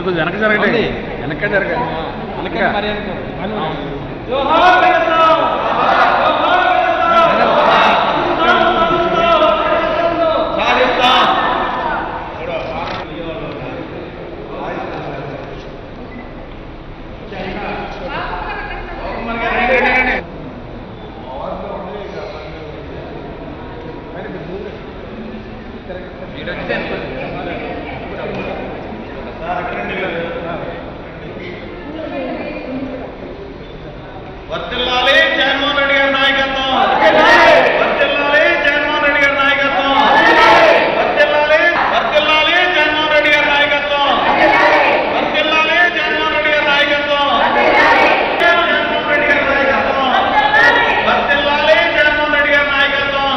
కొద్దిగా వెనక జరగండి వెనక జరగండి వెనక వర్తిల్లాలి జగన్మోహన్ రెడ్డి గారి నాయకత్వం వర్తిల్లాలి జగన్మోహన్ రెడ్డి గారి నాయకత్వం వర్తిల్లాలి వర్తిల్లాలి జగన్మోహన్ రెడ్డి గారి నాయకత్వం వర్తిల్లాలి జగన్మోహన్ రెడ్డి గారి నాయకత్వం జగన్మోహన్ రెడ్డి గారి నాయకత్వం వర్తిల్లాలి జగన్మోహన్ రెడ్డి గారి నాయకత్వం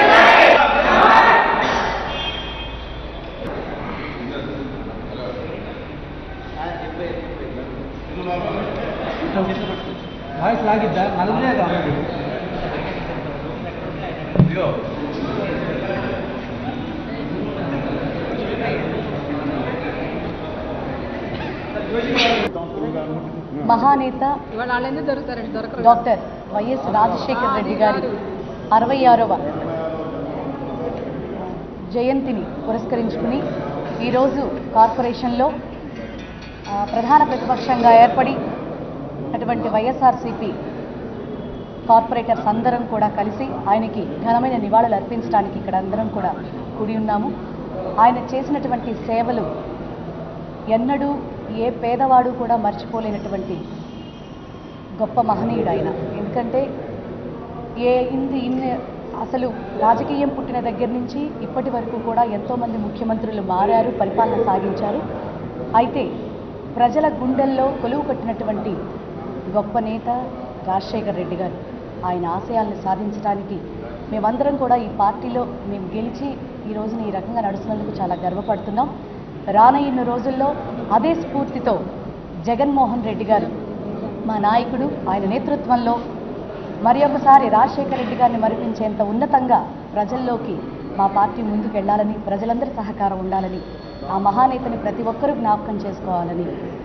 వాయిస్ లాగిద్దా నలుగురేగా మహానేత ఇవాళ వాళ్ళు ఎందుకు దొరుకుతారండి దొరకరు డాక్టర్ వైఎస్ రాజశేఖర రెడ్డి గారి అరవై ఆరవ జయంతిని పురస్కరించుకుని ఈరోజు కార్పొరేషన్లో ఆ, ప్రధాన ప్రతిపక్షంగా ఏర్పడి అటువంటి వైఎస్ఆర్సీపీ కార్పొరేటర్స్ అందరం కూడా కలిసి ఆయనకి ఘనమైన నివాళులు అర్పించడానికి ఇక్కడ అందరం కూడా కూడి ఉన్నాము ఆయన చేసినటువంటి సేవలు ఎన్నడూ ఏ పేదవాడు కూడా మర్చిపోలేనటువంటి గొప్ప మహనీయుడు ఆయన ఎందుకంటే ఏ ఇన్ని ఇన్ని అసలు రాజకీయం పుట్టిన దగ్గర నుంచి ఇప్పటి వరకు కూడా ఎంతోమంది ముఖ్యమంత్రులు మారారు పరిపాలన సాగించారు అయితే ప్రజల గుండెల్లో కొలువు కట్టినటువంటి గొప్ప నేత రాజశేఖర్ రెడ్డి గారు ఆయన ఆశయాలను సాధించడానికి మేమందరం కూడా ఈ పార్టీలో మేము గెలిచి ఈ రోజున ఈ రకంగా నడుస్తున్నందుకు చాలా గర్వపడుతున్నాం రానయ్యున్న రోజుల్లో అదే స్ఫూర్తితో జగన్మోహన్ రెడ్డి గారు మా నాయకుడు ఆయన నేతృత్వంలో మరి ఒకసారి రాజశేఖర రెడ్డి గారిని మరిపించేంత ఉన్నతంగా ప్రజల్లోకి మా పార్టీ ముందుకు వెళ్ళాలని ప్రజలందరి సహకారం ఉండాలని ఆ మహానేతని ప్రతి ఒక్కరూ జ్ఞాపకం చేసుకోవాలని